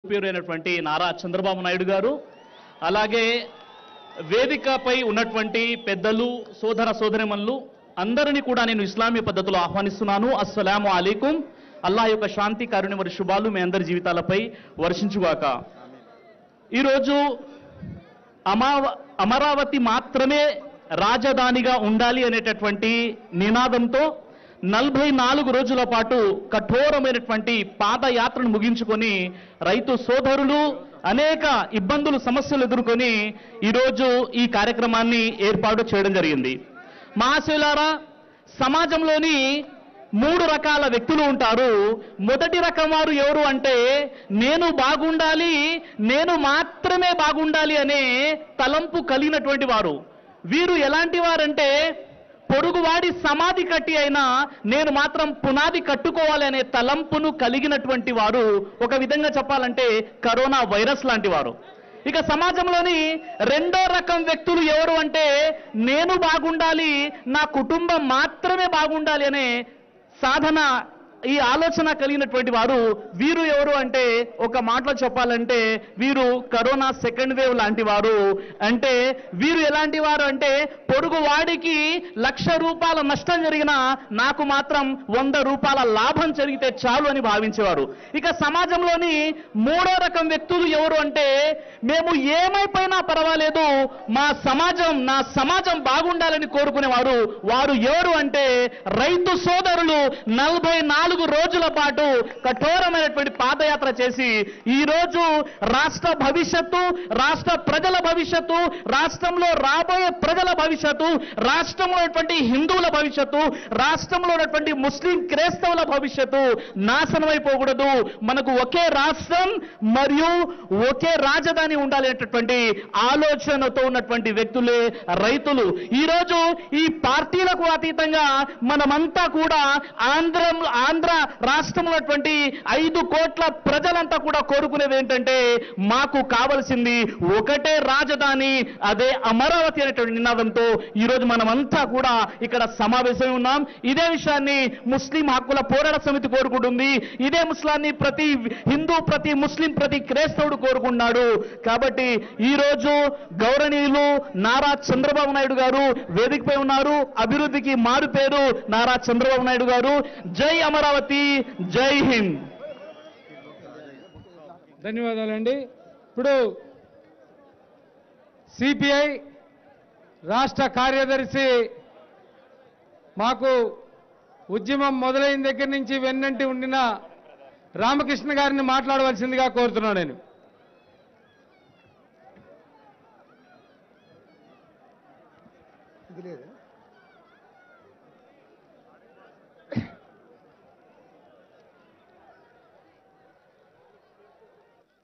పేరైనటువంటి నారా చంద్రబాబు నాయుడు గారు అలాగే వేదికపై ఉన్నటువంటి పెద్దలు సోదర సోదరిమణులు అందరినీ కూడా నేను ఇస్లామీ పద్ధతిలో ఆహ్వానిస్తున్నాను అస్సలాము అలైకుం అల్లాహ్ యొక్క శాంతి కారుణ్య మరి శుభాలు మీ అందరి జీవితాలపై వర్షించుగాక ఈరోజు అమావ అమరావతి మాత్రమే రాజధానిగా ఉండాలి అనేటటువంటి నినాదంతో నలభై నాలుగు రోజుల పాటు కఠోరమైనటువంటి పాదయాత్రను ముగించుకొని రైతు సోదరులు అనేక ఇబ్బందులు సమస్యలు ఎదుర్కొని ఈరోజు ఈ కార్యక్రమాన్ని ఏర్పాటు చేయడం జరిగింది మహాశివులారా సమాజంలోని మూడు రకాల వ్యక్తులు ఉంటారు మొదటి రకం వారు ఎవరు అంటే నేను బాగుండాలి నేను మాత్రమే బాగుండాలి అనే తలంపు కలిగినటువంటి వారు వీరు ఎలాంటి వారంటే పొరుగువాడి సమాధి కట్టి అయినా నేను మాత్రం పునాది కట్టుకోవాలి అనే తలంపును కలిగినటువంటి వారు ఒక విధంగా చెప్పాలంటే కరోనా వైరస్ లాంటి వారు ఇక సమాజంలోని రెండో రకం వ్యక్తులు ఎవరు అంటే నేను బాగుండాలి నా కుటుంబం మాత్రమే బాగుండాలి అనే సాధన ఈ ఆలోచన కలిగినటువంటి వారు వీరు ఎవరు అంటే ఒక మాటలో చెప్పాలంటే వీరు కరోనా సెకండ్ వేవ్ లాంటి వారు అంటే వీరు ఎలాంటి వారు అంటే పొరుగు వాడికి లక్ష రూపాయల నష్టం జరిగినా నాకు మాత్రం వంద రూపాయల లాభం జరిగితే చాలు అని భావించేవారు ఇక సమాజంలోని మూడో రకం వ్యక్తులు ఎవరు అంటే మేము ఏమైపోయినా పర్వాలేదు మా సమాజం నా సమాజం బాగుండాలని కోరుకునేవారు వారు ఎవరు అంటే రైతు సోదరులు నలభై నాలుగు రోజుల పాటు కఠోరమైనటువంటి పాదయాత్ర చేసి ఈ రోజు రాష్ట్ర భవిష్యత్తు రాష్ట్ర ప్రజల భవిష్యత్తు రాష్ట్రంలో రాబోయే ప్రజల భవిష్యత్తు రాష్ట్రంలో ఉన్నటువంటి హిందువుల భవిష్యత్తు రాష్ట్రంలో ఉన్నటువంటి ముస్లిం క్రైస్తవుల భవిష్యత్తు నాశనమైపోకూడదు మనకు ఒకే రాష్ట్రం మరియు ఒకే రాజధాని ఉండాలి అనేటటువంటి ఆలోచనతో ఉన్నటువంటి వ్యక్తులే రైతులు ఈ రోజు ఈ పార్టీలకు అతీతంగా మనమంతా కూడా ఆంధ్ర ఆంధ్ర రాష్ట్రంలో ఉన్నటువంటి ఐదు కోట్ల ప్రజలంతా కూడా కోరుకునేది ఏంటంటే మాకు కావలసింది ఒకటే రాజధాని అదే అమరావతి అనేటువంటి నినాదంతో ఈ రోజు మనమంతా కూడా ఇక్కడ సమావేశమై ఉన్నాం ఇదే విషయాన్ని ముస్లిం హక్కుల పోరాట సమితి కోరుకుంటుంది ఇదే ముస్లాన్ని ప్రతి హిందూ ప్రతి ముస్లిం ప్రతి క్రైస్తవుడు కోరుకున్నాడు కాబట్టి ఈ రోజు గౌరవనీయులు నారా చంద్రబాబు నాయుడు గారు వేదికపై ఉన్నారు అభివృద్ధికి మారు పేరు నారా చంద్రబాబు నాయుడు గారు జై అమరావతి జై హింద్ ధన్యవాదాలండి ఇప్పుడు సిపిఐ రాష్ట్ర కార్యదర్శి మాకు ఉద్యమం మొదలైన దగ్గర నుంచి వెన్నంటి ఉండిన రామకృష్ణ గారిని మాట్లాడవలసిందిగా కోరుతున్నాను నేను ఇది లేదా